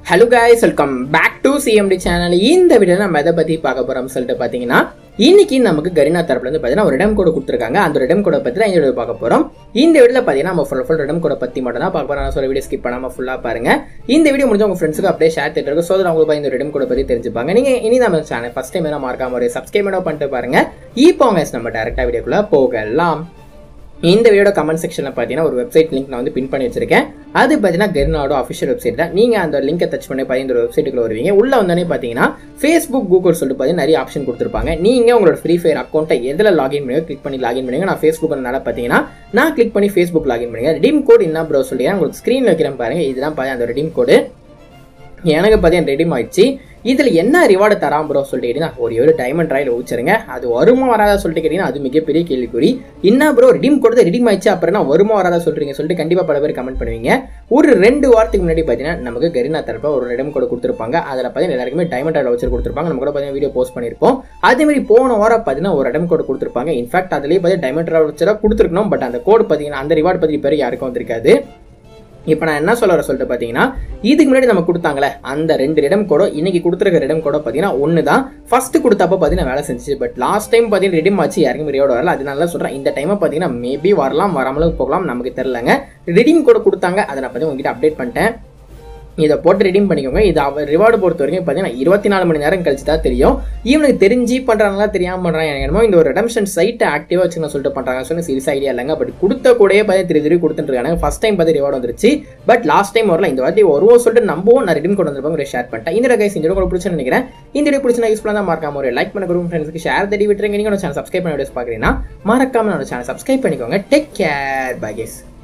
hello guys welcome back to CMT channel இந்த video நம்ம எதை பற்றி பார்க்க போகிறோம்னு சொல்லிட்டு பார்த்தீங்கன்னா இன்னைக்கு நமக்கு கரினா தரப்புலேருந்து பார்த்தீங்கன்னா ஒரு இடம் கோடு கொடுத்துருக்காங்க அந்த இடம் கோடை பற்றி தான் இந்த வீடியோ பார்க்க போகிறோம் இந்த வீடியோவில் பார்த்தீங்கன்னா நம்ம ஃபுல் ஃபுல் இடம் கோடை பற்றி மட்டும் தான் பார்க்க போகிறோம் நான் சொல்ல வீடியோ ஸ்கிப் பண்ணாமல் ஃபுல்லாக பாருங்க இந்த வீடியோ முடிஞ்ச உங்கள் ஃப்ரெண்ட்ஸுக்கு அப்படியே ஷேர் திட்டு ஸோ அவங்களுக்கு இந்த இடம் கோடை பற்றி தெரிஞ்சுப்பாங்க நீங்கள் இனி நம்ம சேனல் ஃபஸ்ட் டைம் என்ன மறக்காம ஒரு சப்ஸ்கிரைப் பண்ணிட்டு பாருங்க இப்போ அவங்க நம்ம டேரெக்டாக வீடியோக்குள்ளே போகலாம் இந்த வீடியோட கமெண்ட் செக்ஷனில் பார்த்தீங்கன்னா ஒரு வெப்சைட் லிங்க் நான் வந்து பின் பண்ணி வச்சிருக்கேன் அது பார்த்தீங்கன்னா கெர்னாடோ அஃபிஷியல் வெப்சைட் தான் நீங்கள் அந்த லிங்கை டச் பண்ணி பார்த்தீங்கன்னா இந்த வெப்சைட்டுக்குள்ள வருவீங்க உள்ள வந்தோடனே பார்த்தீங்கன்னா ஃபேஸ்புக் கூகுள் சொல்லிட்டு பார்த்தீங்கன்னா நிறைய ஆப்ஷன் கொடுத்துருப்பாங்க நீங்கள் உங்களோட ஃப்ரீ ஃபயர் அக்கௌண்ட்டை எதில் லாகின் பண்ணுங்க கிளிக் பண்ணி லாகின் பண்ணுங்க நான் ஃபேஸ்புக்னால பார்த்தீங்கன்னா நான் கிளிக் பண்ணி ஃபேஸ்புக் லாகின் பண்ணுங்க ரெடீம் கோட் என்ன ப்ரோ சொல்லியா உங்களுக்கு ஸ்க்ரீன் வைக்கிறேன் பாருங்க இதுதான் பாருங்க அந்த ரெடீம் கோடு எனக்கு பார்த்தீங்கன்னா ரெடிம் ஆயிடுச்சு இதில் என்ன ரிவார்டு தராம ப்ரோ சொல்லிட்டு கேட்டீங்கன்னா ஒரு ஒரு டைமண்ட் ராயில் ஊச்சிருங்க அது வருமா வராதா சொல்லிட்டு கேட்டீங்கன்னா அது மிகப்பெரிய கேள்விக்குறி என்ன ப்ரோ ரெடீம் கொடுத்து ரெடீம் ஆயிடுச்சு அப்புறம் என்ன வருமா வராதா சொல்றீங்க சொல்லிட்டு கண்டிப்பாக பல பேர் கமெண்ட் பண்ணுவீங்க ஒரு ரெண்டு வாரத்துக்கு முன்னாடி பார்த்தீங்கன்னா நமக்கு கரினா தரப்ப ஒரு ரெடம் கோடு கொடுத்துருப்பாங்க அதில் பார்த்தீங்கன்னா எல்லாருக்குமே டைமண்ட் ராயில் வச்சு கொடுத்துருப்பாங்க நம்ம கூட பார்த்தீங்கன்னா வீடியோ போஸ்ட் பண்ணியிருப்போம் அதே மாதிரி போன வாரம் பார்த்தீங்கன்னா ஒரு இடம் கோடு கொடுத்துருப்பாங்க இன்ஃபேக்ட் அதுலேயே பார்த்தீங்கன்னா டைமண்ட் ராயில் வச்சு கொடுத்துருக்கணும் பட் அந்த கோடு பார்த்தீங்கன்னா அந்த ரிவார்டு பற்றி பேர் யாருக்கும் வந்திருக்காது இப்போ நான் என்ன சொல்ல வர சொல்லிட்டு பார்த்தீங்கன்னா இதுக்கு முன்னாடி நம்ம கொடுத்தாங்களே அந்த ரெண்டு இடம் கூட இன்னைக்கு கொடுத்துருக்க இடம் கூட பார்த்தீங்கன்னா ஒன்று தான் ஃபர்ஸ்ட் கொடுத்தப்ப பார்த்தீங்கன்னா வேலை செஞ்சுச்சு பட் லாஸ்ட் டைம் பார்த்தீங்கன்னா ரெடிம் ஆச்சு யாருக்கும் ரியோட வரல அதனால தான் சொல்கிறேன் இந்த டைமை பார்த்தீங்கன்னா மேபி வரலாம் வராமலும் போகலாம் நமக்கு தெரிலங்க ரெடிம் கூட கொடுத்தாங்க அதை நான் பற்றி உங்ககிட்ட அப்டேட் பண்ணிட்டேன் இதை போட்டு ரெடீம் பண்ணிக்கோங்க இது அவர் ரிவார்டு பொறுத்த வரைக்கும் பார்த்தீங்கன்னா இருபத்தி நாலு மணி நேரம் கழிச்சு தான் தெரியும் இவனுக்கு தெரிஞ்சு பண்ணுறாங்களா தெரியாமல் பண்ணுறாங்க எனக்கு என்னமோ இந்த ஒரு ரெடம்ஷன் சைட்டை ஆக்டிவாக வச்சுக்கணும் சொல்லிட்டு பண்ணுறாங்க சொல்லி சீரியஸ் ஐடியா இல்லைங்க பட் கொடுத்த கூடயே பார்த்து திரு திரு கொடுத்துட்டு இருக்காங்க ஃபஸ்ட் டைம் பார்த்து ரிவார்டு வந்துருச்சு பட் லாஸ்ட் டைம் வரல இந்த வாட்டி வருவோம் சொல்லிட்டு நம்பவும் நான் ரெடீம் கொண்டு வந்திருப்பாங்க ஷேர் பண்ணிட்டேன் இந்த கைஸ் இந்த கூட பிடிச்சு நினைக்கிறேன் இந்த வீடியோ பிடிச்சா யூஸ்ஃபுல்லாக தான் மறக்காம ஒரு லைக் பண்ண குரூப் ஃப்ரெண்ட்ஸ்க்கு ஷேர் தட்டி விட்டுருங்க நீங்கள் சேனல் சப்ஸ்கிரைப் பண்ண வீடியோஸ் பார்க்குறீங்கன்னா மறக்காம என்னோட சேனல் சப்ஸ்கிரைப் பண்ணிக்கோங்க டேக் கேர் பை கேஸ்